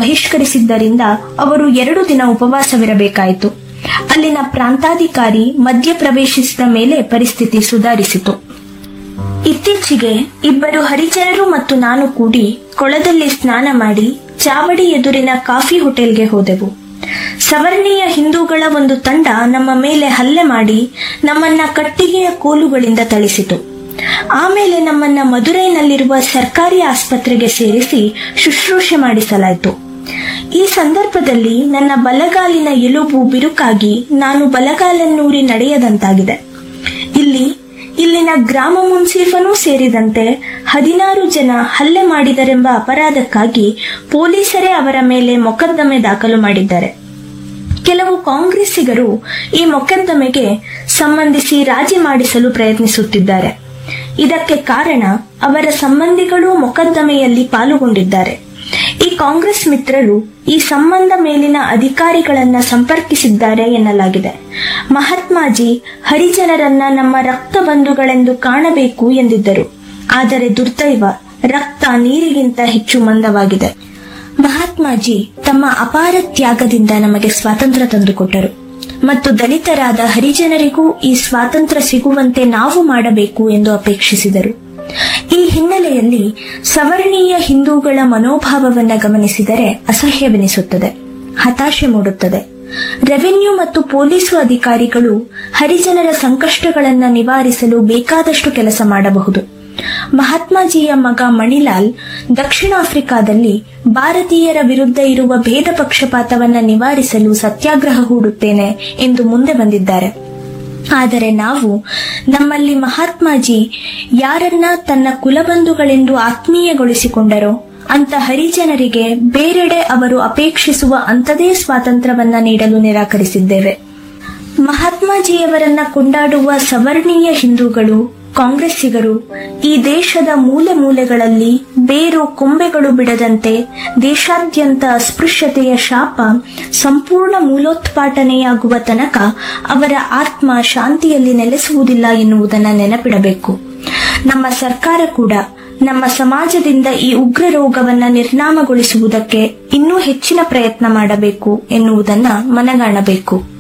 ಬಹಿಷ್ಕರಿಸಿದ್ದರಿಂದ ಅವರು ಎರಡು ದಿನ ಉಪವಾಸವಿರಬೇಕಾಯಿತು ಅಲ್ಲಿನ ಪ್ರಾಂತಾಧಿಕಾರಿ ಮಧ್ಯ ಪ್ರವೇಶಿಸಿದ ಮೇಲೆ ಪರಿಸ್ಥಿತಿ ಸುಧಾರಿಸಿತು ಇತ್ತೀಚೆಗೆ ಇಬ್ಬರು ಹರಿಜನರು ಮತ್ತು ನಾನು ಕೂಡಿ ಕೊಳದಲ್ಲಿ ಸ್ನಾನ ಮಾಡಿ ಚಾವಡಿ ಎದುರಿನ ಕಾಫಿ ಹೋಟೆಲ್ಗೆ ಹೋದೆವು ಸವರ್ಣೀಯ ಹಿಂದೂಗಳ ಒಂದು ತಂಡ ನಮ್ಮ ಮೇಲೆ ಹಲ್ಲೆ ಮಾಡಿ ನಮ್ಮನ್ನ ಕಟ್ಟಿಗೆಯ ಕೋಲುಗಳಿಂದ ಥಳಿಸಿತು ಆಮೇಲೆ ನಮ್ಮನ್ನ ಮದುರೈನಲ್ಲಿರುವ ಸರ್ಕಾರಿ ಆಸ್ಪತ್ರೆಗೆ ಸೇರಿಸಿ ಶುಶ್ರೂಷೆ ಮಾಡಿಸಲಾಯಿತು ಈ ಸಂದರ್ಭದಲ್ಲಿ ನನ್ನ ಬಲಗಾಲಿನ ಎಲುಬು ಬಿರುಕಾಗಿ ನಾನು ಬಲಗಾಲನ್ನೂರಿ ನಡೆಯದಂತಾಗಿದೆ ಇಲ್ಲಿ ಇಲ್ಲಿನ ಗ್ರಾಮ ಮುನ್ಸೀಫನೂ ಸೇರಿದಂತೆ ಹದಿನಾರು ಜನ ಹಲ್ಲೆ ಮಾಡಿದರೆಂಬ ಅಪರಾಧಕ್ಕಾಗಿ ಪೊಲೀಸರೇ ಅವರ ಮೇಲೆ ಮೊಕದ್ದಮೆ ದಾಖಲು ಮಾಡಿದ್ದಾರೆ ಕೆಲವು ಕಾಂಗ್ರೆಸ್ಸಿಗರು ಈ ಮೊಕದ್ದಮೆಗೆ ಸಂಬಂಧಿಸಿ ರಾಜಿ ಮಾಡಿಸಲು ಪ್ರಯತ್ನಿಸುತ್ತಿದ್ದಾರೆ ಇದಕ್ಕೆ ಕಾರಣ ಅವರ ಸಂಬಂಧಿಗಳು ಮೊಕದ್ದಮೆಯಲ್ಲಿ ಪಾಲುಗೊಂಡಿದ್ದಾರೆ ಈ ಕಾಂಗ್ರೆಸ್ ಮಿತ್ರರು ಈ ಸಂಬಂಧ ಮೇಲಿನ ಅಧಿಕಾರಿಗಳನ್ನ ಸಂಪರ್ಕಿಸಿದ್ದಾರೆ ಎನ್ನಲಾಗಿದೆ ಮಹಾತ್ಮಾಜಿ ಹರಿಜನರನ್ನ ನಮ್ಮ ರಕ್ತ ಬಂಧುಗಳೆಂದು ಕಾಣಬೇಕು ಎಂದಿದ್ದರು ಆದರೆ ದುರ್ದೈವ ರಕ್ತ ನೀರಿಗಿಂತ ಹೆಚ್ಚು ಮಂದವಾಗಿದೆ ಮಹಾತ್ಮಾಜಿ ತಮ್ಮ ಅಪಾರ ತ್ಯಾಗದಿಂದ ನಮಗೆ ಸ್ವಾತಂತ್ರ್ಯ ತಂದುಕೊಟ್ಟರು ಮತ್ತು ದಲಿತರಾದ ಹರಿಜನರಿಗೂ ಈ ಸ್ವಾತಂತ್ರ್ಯ ಸಿಗುವಂತೆ ನಾವು ಮಾಡಬೇಕು ಎಂದು ಅಪೇಕ್ಷಿಸಿದರು ಈ ಹಿನ್ನೆಲೆಯಲ್ಲಿ ಸವರ್ಣೀಯ ಹಿಂದೂಗಳ ಮನೋಭಾವವನ್ನ ಗಮನಿಸಿದರೆ ಅಸಹ್ಯವೆನಿಸುತ್ತದೆ ಹತಾಶೆ ಮೂಡುತ್ತದೆ ರೆವೆನ್ಯೂ ಮತ್ತು ಪೊಲೀಸು ಅಧಿಕಾರಿಗಳು ಹರಿಜನರ ಸಂಕಷ್ಟಗಳನ್ನ ನಿವಾರಿಸಲು ಬೇಕಾದಷ್ಟು ಕೆಲಸ ಮಾಡಬಹುದು ಮಹಾತ್ಮಾಜಿಯ ಮಗ ಮಣಿಲಾಲ್ ದಕ್ಷಿಣ ಆಫ್ರಿಕಾದಲ್ಲಿ ಭಾರತೀಯರ ವಿರುದ್ಧ ಇರುವ ಭೇದ ಪಕ್ಷಪಾತವನ್ನ ನಿವಾರಿಸಲು ಸತ್ಯಾಗ್ರಹ ಹೂಡುತ್ತೇನೆ ಎಂದು ಮುಂದೆ ಬಂದಿದ್ದಾರೆ ಆದರೆ ನಾವು ನಮ್ಮಲ್ಲಿ ಮಹಾತ್ಮಾಜಿ ಯಾರನ್ನ ತನ್ನ ಕುಲಬಂಧುಗಳೆಂದು ಆತ್ಮೀಯಗೊಳಿಸಿಕೊಂಡರೋ ಅಂತ ಹರಿಜನರಿಗೆ ಬೇರೆಡೆ ಅವರು ಅಪೇಕ್ಷಿಸುವ ಅಂಥದೇ ಸ್ವಾತಂತ್ರ್ಯವನ್ನ ನೀಡಲು ನಿರಾಕರಿಸಿದ್ದೇವೆ ಮಹಾತ್ಮಾಜಿಯವರನ್ನ ಕೊಂಡಾಡುವ ಸವರ್ಣೀಯ ಹಿಂದೂಗಳು ಕಾಂಗ್ರೆಸ್ಸಿಗರು ಈ ದೇಶದ ಮೂಲೆ ಮೂಲೆಗಳಲ್ಲಿ ಬೇರು ಕೊಂಬೆಗಳು ಬಿಡದಂತೆ ದೇಶಾದ್ಯಂತ ಅಸ್ಪೃಶ್ಯತೆಯ ಶಾಪ ಸಂಪೂರ್ಣ ಮೂಲೋತ್ಪಾಟನೆಯಾಗುವ ತನಕ ಅವರ ಆತ್ಮ ಶಾಂತಿಯಲ್ಲಿ ನೆಲೆಸುವುದಿಲ್ಲ ಎನ್ನುವುದನ್ನು ನೆನಪಿಡಬೇಕು ನಮ್ಮ ಸರ್ಕಾರ ಕೂಡ ನಮ್ಮ ಸಮಾಜದಿಂದ ಈ ಉಗ್ರ ರೋಗವನ್ನ ನಿರ್ನಾಮಗೊಳಿಸುವುದಕ್ಕೆ ಇನ್ನೂ ಹೆಚ್ಚಿನ ಪ್ರಯತ್ನ ಮಾಡಬೇಕು ಎನ್ನುವುದನ್ನ ಮನಗಾಣಬೇಕು